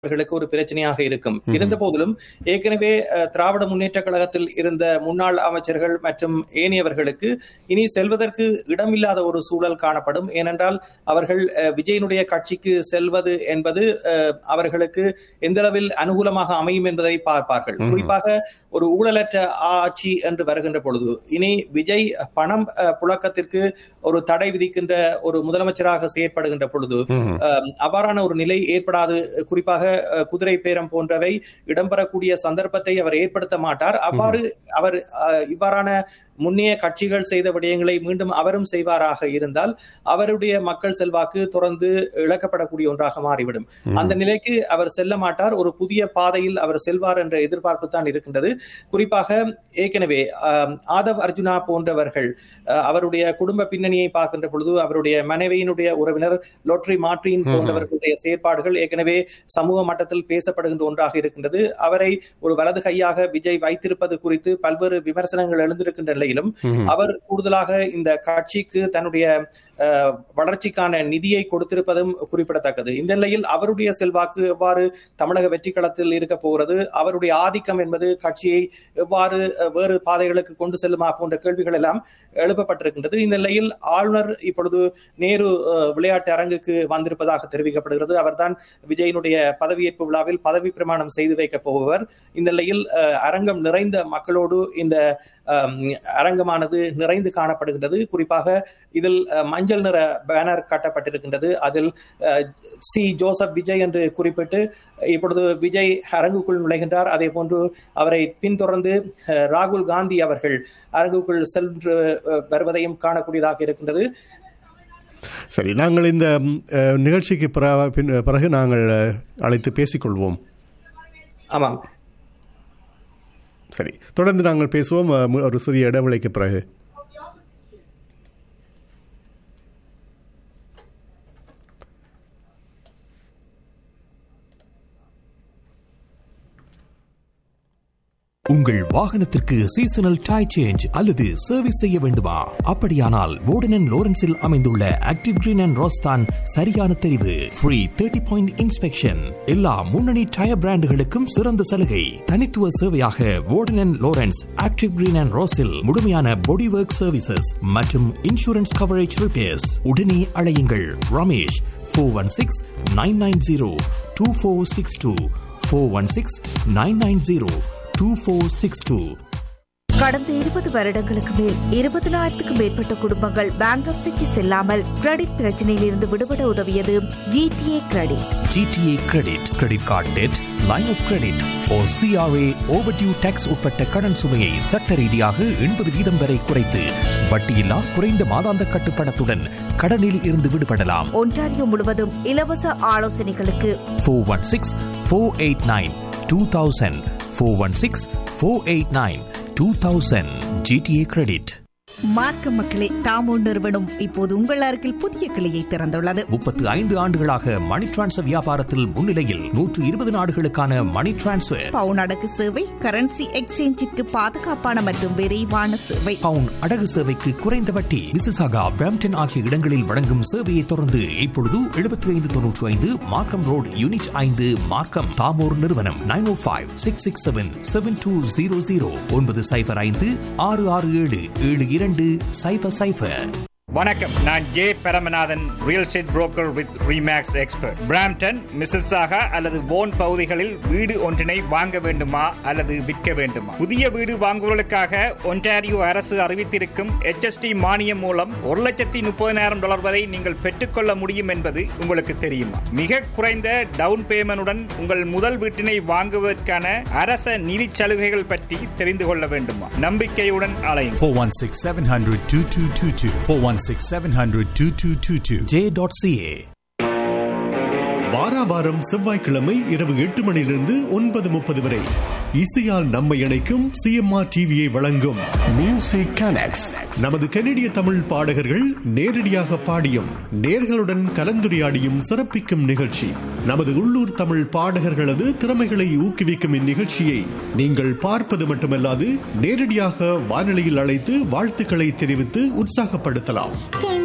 அவர்களுக்கு ஒரு பிரச்சனையாக இருக்கும் இருந்த போதிலும் ஏற்கனவே அஹ், திராவிட முன்னேற்ற கழகத்தில் இருந்த முன்னாள் அமைச்சர்கள் மற்றும் ஏனையவர்களுக்கு இனி செல்வதற்கு இடமில்லாத ஒரு சூழல் காணப்படும் ஏனென்றால் அவர்கள் அஹ், விஜயனுடைய கட்சிக்கு செல்வது என்பது அஹ், அவர்களுக்கு எந்தளவில் அனுகூலமாக அமையும் என்பதை பார்ப்பார்கள் குறிப்பாக ஒரு ஊழலற்ற ஆட்சி என்று வருகின்ற பொழுது இனி விஜய் பணம் அஹ், புழக்கத்திற்கு ஒரு தடை விதிக்கின்ற ஒரு முதலமைச்சராக செயற்படுகின்ற பொழுது அஹ், அவ்வாறான ஒரு நிலை ஏற்படாது குறிப்பாக அஹ், குதிரை பேரம் போன்றவை இடம்பெறக்கூடிய சந்தர்ப்பத்தை அவர் ஏற்படுத்த மாட்டார் அவ்வாறு அவர் அஹ், இவ்வாறான முன்னைய கட்சிகள் செய்த விடயங்களை மீண்டும் அவரும் செய்வாராக இருந்தால் அவருடைய மக்கள் செல்வாக்கு தொடர்ந்து இழக்கப்படக்கூடிய ஒன்றாக மாறிவிடும் அந்த நிலைக்கு அவர் செல்ல மாட்டார் ஒரு புதிய பாதையில் அவர் செல்வார் என்ற எதிர்பார்ப்பு தான் இருக்கின்றது குறிப்பாக ஏற்கனவே ஆம், ஆதவ் அர்ஜுனா போன்றவர்கள் அஹ், அவருடைய குடும்ப பின்னணியை பார்க்கின்ற பொழுது அவருடைய மனைவியினுடைய உறவினர் லோட்டரி மார்டின் போன்றவர்களுடைய செயற்பாடுகள் ஏற்கனவே சமூக மட்டத்தில் பேசப்படுகின்ற ஒன்றாக இருக்கின்றது அவரை ஒரு வலது கையாக விஜய் வைத்திருப்பது குறித்து பல்வேறு விமர்சனங்கள் எழுந்திருக்கின்ற நிலையிலும் அவர் கூடுதலாக இந்த கட்சிக்கு தன்னுடைய அஹ், வளர்ச்சிக்கான நிதியை கொடுத்திருப்பதும் குறிப்பிடத்தக்கது இந்த நிலையில் அவருடைய செல்வாக்கு எவ்வாறு தமிழக வெற்றி களத்தில் இருக்க போகிறது அவருடைய ஆதிக்கம் என்பது கட்சியை எவ்வாறு அஹ், வேறு பாதைகளுக்கு கொண்டு செல்லுமா போன்ற கேள்விகள் எல்லாம் எழுப்பப்பட்டிருக்கின்றது இந்த நிலையில் ஆளுநர் இப்பொழுது நேரு அஹ், விளையாட்டு அரங்குக்கு வந்திருப்பதாக தெரிவிக்கப்படுகிறது அவர்தான் விஜயனுடைய பதவியேற்பு விழாவில் பதவி பிரமாணம் செய்து வைக்கப் போபவர் இந்த நிலையில் அஹ், அரங்கம் நிறைந்த மக்களோடு இந்த அஹ், அரங்கமானது நிறைந்து காணப்படுகின்றது குறிப்பாக இதில் அஹ், மஞ்சள் நிற பேனர் கட்டப்பட்டிருக்கின்றது அதில் அஹ், சி ஜோசப் விஜய் என்று குறிப்பிட்டு இப்பொழுது விஜய் அரங்குக்குள் நுழைகின்றார் அதே போன்று அவரை பின்தொடர்ந்து அஹ், ராகுல் காந்தி அவர்கள் அரங்குக்குள் சென்று அஹ், வருவதையும் காணக்கூடியதாக இருக்கின்றது சரி நாங்கள் இந்த ம், அஹ், நிகழ்ச்சிக்கு பிற- பின்- பிறகு நாங்கள் அஹ், அழைத்து பேசிக்கொள்வோம் ஆமாம் சரி தொடர்ந்து நாங்கள் பேசுவோம் அஹ், மு- ஒரு சிறிய இடைவெளிக்கு பிறகு உங்கள் வாகனத்திற்கு சீசனல் டை சேஞ்ச் அல்லது சர்வீஸ் செய்ய வேண்டுமா அப்படியானால் வோர்டன் லோரன்ஸில் அமைந்துள்ள ஆக்டிவ் கிரீன் அண்ட் ரோஸ்தான் சரியான தெரிவு ஃப்ரீ தேர்ட்டி பாயிண்ட் இன்ஸ்பெக்ஷன் எல்லா முன்னணி டயர் பிராண்டுகளுக்கும் சிறந்த சலுகை தனித்துவ சேவையாக Warden Lawrence active green and ரோஸில் முழுமையான பாடி ஒர்க் சர்வீசஸ் மற்றும் இன்சூரன்ஸ் கவரேஜ் ரிப்பேர்ஸ் உடனே அழையுங்கள் Ramesh four one six nine nine zero two four six two four one six nine nine zero two four six two கடந்த இருபது வருடங்களுக்கு மேல் இருபதனாயிரத்துக்கும் மேற்பட்ட குடும்பங்கள் பேங்க்ரப்சிக்கு செல்லாமல் கிரெடிட் பிரச்சனையில் இருந்து விடுபட உதவியது GTA credit GTA credit credit card debt line of credit O CRA overdue taxes உட்பட்ட கடன் சுமையை சட்ட ரீதியாக எண்பது வீதம் வரை குறைத்து வட்டியில்லா குறைந்த மாதாந்த கட்டுப்பணத்துடன் கடனில் இருந்து விடுபடலாம் ஒன்டாரியோ முழுவதும் இலவச ஆலோசனைகளுக்கு four one six four eight nine two thousand four one six four eight nine two thousand GTA credit மார்க்க மக்களே தாமோ நிறுவனம் இப்போது உங்கள் அருகில் புதிய கிளையை திறந்துள்ளது முப்பத்து ஐந்து ஆண்டுகளாக மணி டிரான்ஸ்ஃபர் வியாபாரத்தில் முன்னிலையில் நூற்று இருபது நாடுகளுக்கான மணி டிரான்ஸ்ஃபர் பவுன் அடகு சேவை கரன்சி எக்ஸ்சேஞ்சிற்கு பாதுகாப்பான மற்றும் விரைவான சேவை பவுன் அடகு சேவைக்கு குறைந்த வட்டி மிசிசாகா பிராம்டன் ஆகிய இடங்களில் வழங்கும் சேவையை தொடர்ந்து இப்பொழுது எழுபத்தி ஐந்து தொன்னூற்றி ஐந்து மார்க்கம் ரோடு யூனிட் ஐந்து மார்க்கம் தாமோர் நிறுவனம் nine O five six six seven seven two zero zero ஒன்பது சைஃபர் ஐந்து ஆறு ஆறு ஏழு ஏழு இரண்டு சைஃபர் சைஃபர் வணக்கம் நான் J Paramanathan real estate broker with Remax expert Brampton Mississauga அல்லது போன் பகுதிகளில் வீடு ஒன்றினை வாங்க வேண்டுமா அல்லது விற்க வேண்டுமா புதிய வீடு வாங்குவதற்காக ஒன்டாரியோ அரசு அறிவித்திருக்கும் HST மானியம் மூலம் ஒரு லட்சத்தி முப்பதினாயிரம் டாலர் வரை நீங்கள் பெற்றுக்கொள்ள முடியும் என்பது உங்களுக்கு தெரியுமா மிக குறைந்த டவுன் பேமெண்டுடன் உங்கள் முதல் வீட்டினை வாங்குவதற்கான அரச நிதி சலுகைகள் பற்றி தெரிந்து கொள்ள வேண்டுமா நம்பிக்கையுடன் அலையுங்கள் 416 700 2222. 416 700 2222. ஜே டாட் சிஏ வாரா வாரம் செவ்வாய்க்கிழமை இரவு எட்டு மணியிலிருந்து ஒன்பது முப்பது வரை இசையால் நம்மை இணைக்கும் சிஎம்ஆர் டிவியை வழங்கும் மியூசிக் கனெக்ட்ஸ் நமது கனடிய தமிழ் பாடகர்கள் நேரடியாக பாடியும் நேர்களுடன் கலந்துரையாடியும் சிறப்பிக்கும் நிகழ்ச்சி நமது உள்ளூர் தமிழ் பாடகர்களது திறமைகளை ஊக்குவிக்கும் இந்நிகழ்ச்சியை நீங்கள் பார்ப்பது மட்டுமல்லாது நேரடியாக வானொலியில் அழைத்து வாழ்த்துக்களை தெரிவித்து உற்சாகப்படுத்தலாம்